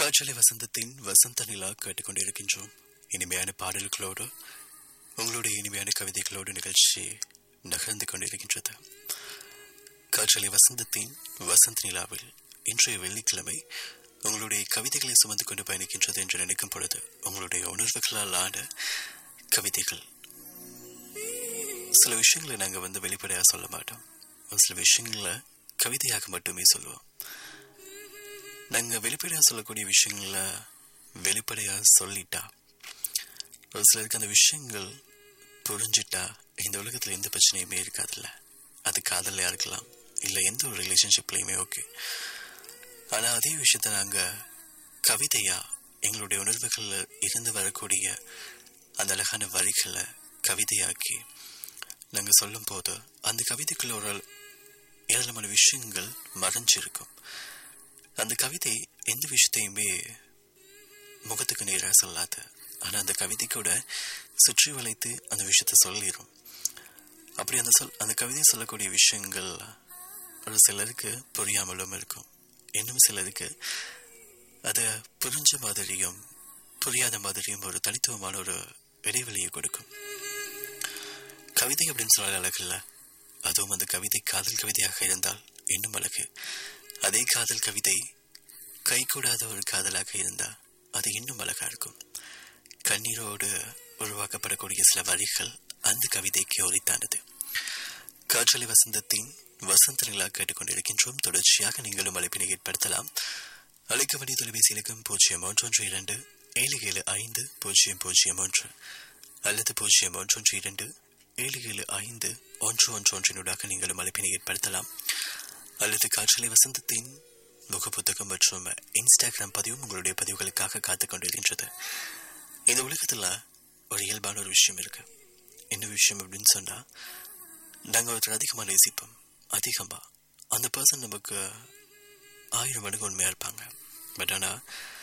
காற்றலை வசந்தத்தின் வசந்த நிலா கேட்டுக்கொண்டிருக்கின்றோம் இனிமையான பாடல்களோடு உங்களுடைய இனிமையான கவிதைகளோடு நிகழ்ச்சி நகர்ந்து கொண்டிருக்கின்றது காற்றலை வசந்தத்தின் வசந்த நிலாவில் இன்றைய வெள்ளிக்கிழமை உங்களுடைய கவிதைகளை சுமந்து கொண்டு பயணிக்கின்றது என்று நினைக்கும் பொழுது உங்களுடைய உணர்வுகளால் ஆன கவிதைகள் சில விஷயங்களை நாங்கள் வந்து வெளிப்படையாக சொல்ல மாட்டோம் ஒரு சில விஷயங்களை கவிதையாக மட்டுமே சொல்லுவோம் நாங்கள் வெளிப்படையாக சொல்லக்கூடிய விஷயங்கள வெளிப்படையாக சொல்லிட்டா ஒரு சிலருக்கு அந்த விஷயங்கள் புரிஞ்சிட்டா இந்த உலகத்தில் எந்த பிரச்சனையுமே இருக்காதுல்ல அது காதலையாக இருக்கலாம் இல்லை எந்த ஒரு ரிலேஷன்ஷிப்லையுமே ஓகே ஆனால் அதே விஷயத்த நாங்கள் கவிதையாக எங்களுடைய உணர்வுகளில் இருந்து வரக்கூடிய அந்த அழகான வரிகளை கவிதையாக்கி நாங்கள் சொல்லும் போது அந்த கவிதைக்குள்ள ஒரு ஏராளமான விஷயங்கள் மறைஞ்சிருக்கும் அந்த கவிதை எந்த விஷயத்தையுமே முகத்துக்கு நேராக சொல்லாது ஆனால் அந்த கவிதை கூட சுற்றி வளைத்து அந்த விஷயத்த சொல்லிடும் அப்படி அந்த சொல் அந்த கவிதை சொல்லக்கூடிய விஷயங்கள் ஒரு சிலருக்கு புரியாமலும் இருக்கும் இன்னும் சிலருக்கு அதை புரிஞ்ச மாதிரியும் புரியாத மாதிரியும் ஒரு தனித்துவமான ஒரு இடைவெளியை கொடுக்கும் கவிதை அப்படின்னு சொல்ல அழகில்ல அதுவும் அந்த கவிதை காதல் கவிதையாக இருந்தால் இன்னும் அழகு அதே காதல் கவிதை கைகூடாத ஒரு காதலாக இருந்தா அது இன்னும் அழகா இருக்கும் கண்ணீரோடு உருவாக்கப்படக்கூடிய சில வரிகள் அந்த கவிதைக்கு உரித்தானது காற்றலை வசந்தத்தின் வசந்த நிலா கேட்டுக்கொண்டிருக்கின்றோம் தொடர்ச்சியாக நீங்களும் அழைப்பினை ஏற்படுத்தலாம் அழைக்க வேண்டிய தொலைபேசி இலக்கம் பூஜ்ஜியம் ஒன்றொன்று இரண்டு ஏழு ஏழு ஐந்து பூஜ்ஜியம் பூஜ்ஜியம் ஒன்று அல்லது பூஜ்ஜியம் ஒன்றொன்று இரண்டு ஏழு ஏழு ஐந்து ஒன்று ஒன்று ஒன்றினூடாக நீங்களும் அழைப்பினை ஏற்படுத்தலாம் அல்லது காற்றலை வசந்தத்தின் முகப்புத்தகம் மற்றும் இன்ஸ்டாகிராம் பதிவும் உங்களுடைய பதிவுகளுக்காக காத்துக் கொண்டிருக்கின்றது இந்த உலகத்தில் ஒரு இயல்பான ஒரு விஷயம் இருக்கு என்ன விஷயம் அப்படின்னு சொன்னா நாங்கள் ஒருத்தர் அதிகமாக நேசிப்போம் அதிகமா அந்த பர்சன் நமக்கு ஆயிரம் மடங்கு உண்மையா இருப்பாங்க பட் ஆனால்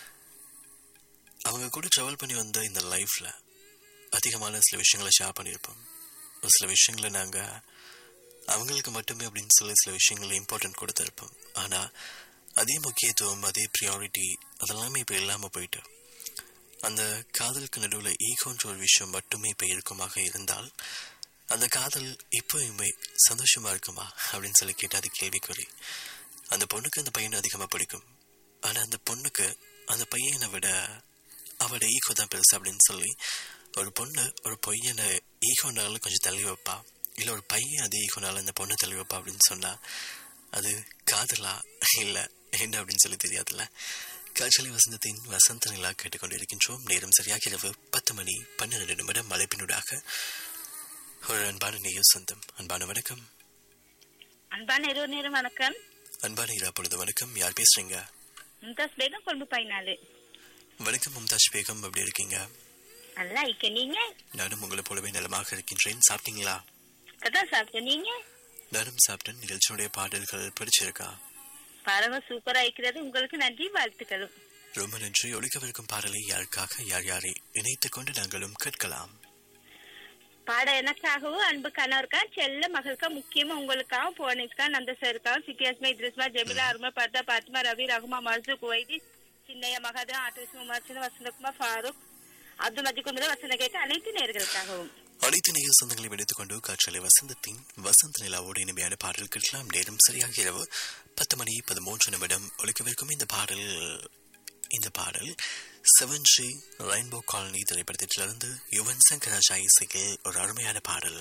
அவங்க கூட ட்ராவல் பண்ணி வந்த இந்த லைஃப்ல அதிகமான சில விஷயங்களை ஷேர் பண்ணியிருப்போம் ஒரு சில விஷயங்களை நாங்கள் அவங்களுக்கு மட்டுமே அப்படின்னு சொல்லி சில விஷயங்களை இம்பார்ட்டன்ட் கொடுத்துருப்போம் ஆனால் அதே முக்கியத்துவம் அதே ப்ரியாரிட்டி அதெல்லாமே இப்போ இல்லாமல் போயிட்டு அந்த காதலுக்கு நடுவில் ஈகோன்ற ஒரு விஷயம் மட்டுமே இப்போ இருக்குமாக இருந்தால் அந்த காதல் இப்போயுமே சந்தோஷமா இருக்குமா அப்படின்னு சொல்லி கேட்டால் அது கேள்விக்குறி அந்த பொண்ணுக்கு அந்த பையனை அதிகமாக பிடிக்கும் ஆனால் அந்த பொண்ணுக்கு அந்த பையனை விட அவளோட ஈகோ தான் பெருசு அப்படின்னு சொல்லி ஒரு பொண்ணு ஒரு பையனை ஈகோனால கொஞ்சம் தள்ளி வைப்பா இல்லை ஒரு பையன் அதே ஈகோனால அந்த பொண்ணை தள்ளி வைப்பா அப்படின்னு சொன்னா அது காதலா இல்லை என்ன அப்படின்னு சொல்லி தெரியாதுல்ல காற்றலை வசந்தத்தின் வசந்த நிலா கேட்டுக்கொண்டிருக்கின்றோம் நேரம் சரியாக இரவு பத்து மணி பன்னிரண்டு நிமிடம் மலைப்பினூடாக ஒரு அன்பான நேய சொந்தம் அன்பான வணக்கம் அன்பான இரவு நேரம் வணக்கம் அன்பான இரா பொழுது வணக்கம் யார் பேசுறீங்க மும்தாஸ் பேகம் கொண்டு பயனாளு வணக்கம் மும்தாஜ் பேகம் எப்படி இருக்கீங்க நல்லா இருக்க நீங்க நானும் உங்களை போலவே நலமாக இருக்கின்றேன் சாப்பிட்டீங்களா அதான் சாப்பிட்ட நீங்க நானும் சாப்பிட்டேன் நிகழ்ச்சியுடைய பாடல்கள் பிடிச்சிருக்கா பரவ சூப்பரா இருக்கிறது உங்களுக்கு நன்றி வாழ்த்துக்களும் ரொம்ப நன்றி ஒழிக்கவிருக்கும் பாடலை யாருக்காக யார் யாரை இணைத்துக் கொண்டு நாங்களும் கேட்கலாம் பாட எனக்காகவும் அன்பு கணவருக்கா செல்ல மகளுக்கா முக்கியமா உங்களுக்காகவும் புவனேஷ்கா நந்தசருக்காகவும் சிக்கியாஸ்மா இத்ரிஸ்மா ஜெமிலா அருமா பர்தா பாத்திமா ரவி ரகுமா மர்சு குவைதி சின்னையா மகாதேவ் ஆட்டோஸ் உமாச்சின வசந்தகுமார் ஃபாரூக் அப்துல் மஜித் குமுத வசந்த கேட்க அனைத்து நேர்களுக்காகவும் அனைத்து நேய சொந்தங்களையும் எடுத்துக் கொண்டு காற்றலை வசந்தத்தின் வசந்த நிலாவோடு இனிமையான பாடல் கேட்கலாம் நேரம் சரியாக இரவு பத்து மணி பதிமூன்று நிமிடம் ஒழிக்கவிருக்கும் இந்த பாடல் இந்த பாடல் செவன் ஸ்ரீ ரெயின்போ காலனி திரைப்படத்திலிருந்து யுவன் சங்கர் ராஜா இசையில் ஒரு அருமையான பாடல்